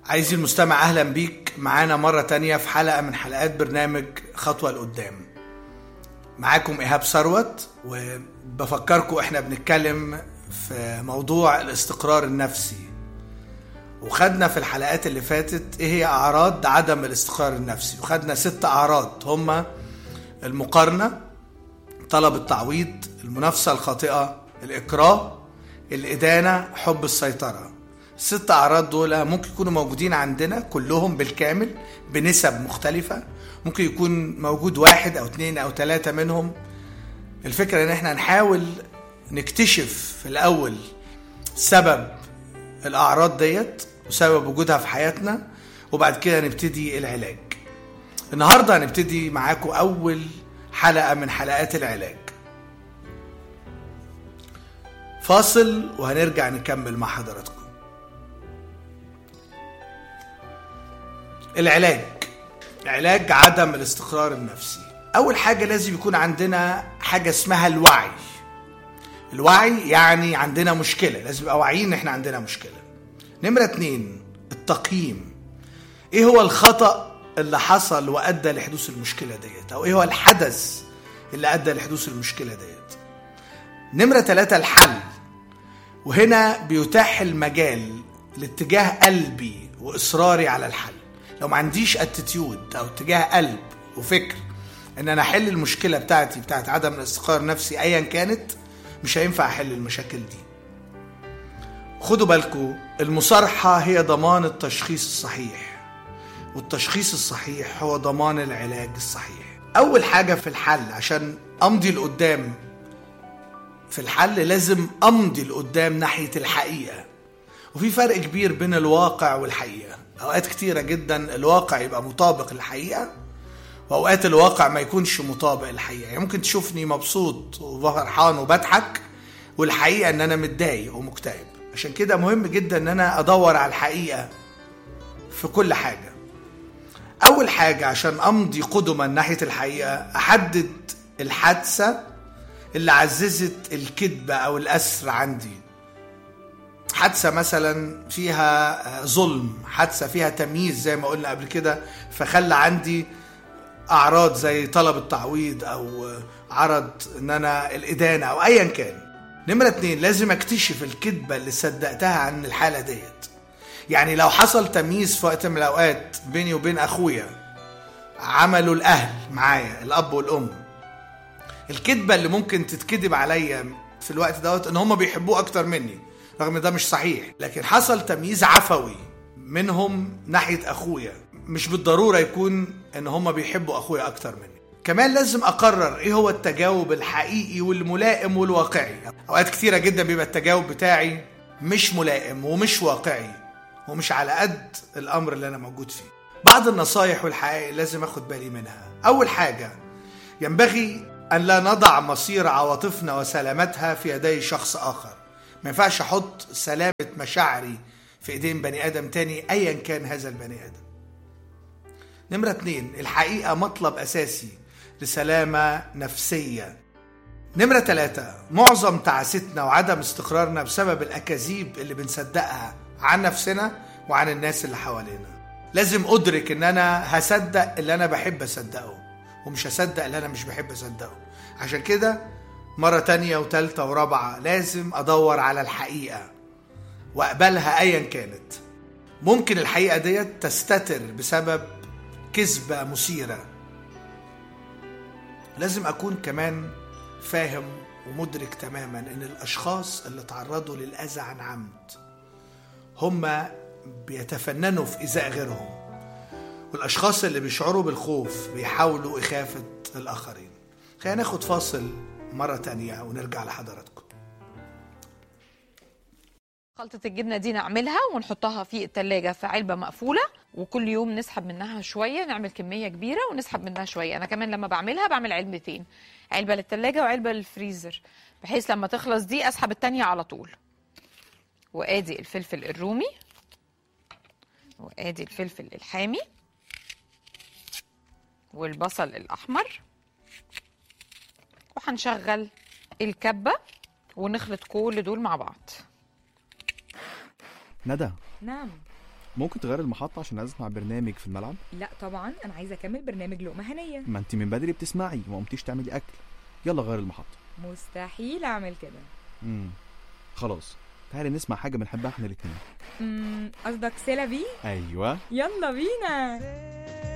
عايزي المستمع اهلا بيك معانا مرة تانية في حلقة من حلقات برنامج خطوة لقدام معاكم ايهاب ثروت وبفكركم احنا بنتكلم في موضوع الاستقرار النفسي وخدنا في الحلقات اللي فاتت ايه هي اعراض عدم الاستقرار النفسي وخدنا ست اعراض هما المقارنة طلب التعويض المنافسة الخاطئة الإكراه الإدانة حب السيطرة الست أعراض دول ممكن يكونوا موجودين عندنا كلهم بالكامل بنسب مختلفة ممكن يكون موجود واحد أو اتنين أو تلاتة منهم الفكرة إن احنا نحاول نكتشف في الأول سبب الأعراض ديت وسبب وجودها في حياتنا وبعد كده نبتدي العلاج النهاردة هنبتدي معاكم أول حلقة من حلقات العلاج فاصل وهنرجع نكمل مع حضراتكم العلاج علاج عدم الاستقرار النفسي أول حاجة لازم يكون عندنا حاجة اسمها الوعي الوعي يعني عندنا مشكلة لازم يبقى واعيين ان احنا عندنا مشكلة نمرة اتنين التقييم ايه هو الخطأ اللي حصل وادى لحدوث المشكله ديت او ايه هو الحدث اللي ادى لحدوث المشكله ديت نمره ثلاثة الحل وهنا بيتاح المجال لاتجاه قلبي واصراري على الحل لو ما عنديش اتيتيود او اتجاه قلب وفكر ان انا احل المشكله بتاعتي بتاعت عدم الاستقرار النفسي ايا كانت مش هينفع احل المشاكل دي خدوا بالكم المصارحه هي ضمان التشخيص الصحيح والتشخيص الصحيح هو ضمان العلاج الصحيح اول حاجه في الحل عشان امضي لقدام في الحل لازم امضي لقدام ناحيه الحقيقه وفي فرق كبير بين الواقع والحقيقه اوقات كتيره جدا الواقع يبقى مطابق للحقيقه واوقات الواقع ما يكونش مطابق للحقيقه يعني ممكن تشوفني مبسوط وفرحان وبضحك والحقيقه ان انا متضايق ومكتئب عشان كده مهم جدا ان انا ادور على الحقيقه في كل حاجه أول حاجة عشان أمضي قدما ناحية الحقيقة أحدد الحادثة اللي عززت الكذبة أو الأسر عندي حادثة مثلا فيها ظلم حادثة فيها تمييز زي ما قلنا قبل كده فخلى عندي أعراض زي طلب التعويض أو عرض إن أنا الإدانة أو أيا كان نمرة اتنين لازم أكتشف الكذبة اللي صدقتها عن الحالة ديت يعني لو حصل تمييز في وقت من الاوقات بيني وبين اخويا عملوا الاهل معايا الاب والام الكذبه اللي ممكن تتكذب عليا في الوقت دوت ان هم بيحبوه اكتر مني رغم ده مش صحيح لكن حصل تمييز عفوي منهم ناحيه اخويا مش بالضروره يكون ان هم بيحبوا اخويا اكتر مني كمان لازم اقرر ايه هو التجاوب الحقيقي والملائم والواقعي اوقات كتيره جدا بيبقى التجاوب بتاعي مش ملائم ومش واقعي ومش على قد الامر اللي انا موجود فيه بعض النصايح والحقائق لازم اخد بالي منها اول حاجه ينبغي ان لا نضع مصير عواطفنا وسلامتها في يدي شخص اخر ما ينفعش احط سلامه مشاعري في ايدين بني ادم تاني ايا كان هذا البني ادم نمرة اتنين الحقيقة مطلب أساسي لسلامة نفسية نمرة ثلاثة معظم تعاستنا وعدم استقرارنا بسبب الأكاذيب اللي بنصدقها عن نفسنا وعن الناس اللي حوالينا لازم ادرك ان انا هصدق اللي انا بحب اصدقه ومش هصدق اللي انا مش بحب اصدقه عشان كده مرة تانية وتالتة ورابعة لازم ادور على الحقيقة واقبلها ايا كانت ممكن الحقيقة ديت تستتر بسبب كذبة مثيرة لازم اكون كمان فاهم ومدرك تماما ان الاشخاص اللي تعرضوا للاذى عن عمد هم بيتفننوا في إيذاء غيرهم والأشخاص اللي بيشعروا بالخوف بيحاولوا إخافة الآخرين خلينا ناخد فاصل مرة تانية ونرجع لحضراتكم خلطة الجبنة دي نعملها ونحطها في التلاجة في علبة مقفولة وكل يوم نسحب منها شوية نعمل كمية كبيرة ونسحب منها شوية أنا كمان لما بعملها بعمل علبتين علبة للتلاجة وعلبة للفريزر بحيث لما تخلص دي أسحب التانية على طول وادي الفلفل الرومي وادي الفلفل الحامي والبصل الاحمر وهنشغل الكبه ونخلط كل دول مع بعض ندى نعم ممكن تغير المحطة عشان اسمع برنامج في الملعب لا طبعا انا عايزه اكمل برنامج لقمه هنيه ما انت من بدري بتسمعي وما قمتيش تعملي اكل يلا غير المحطة مستحيل اعمل كده امم خلاص تعالي نسمع حاجة بنحبها احنا الاتنين امم قصدك سيلا بي ايوه يلا بينا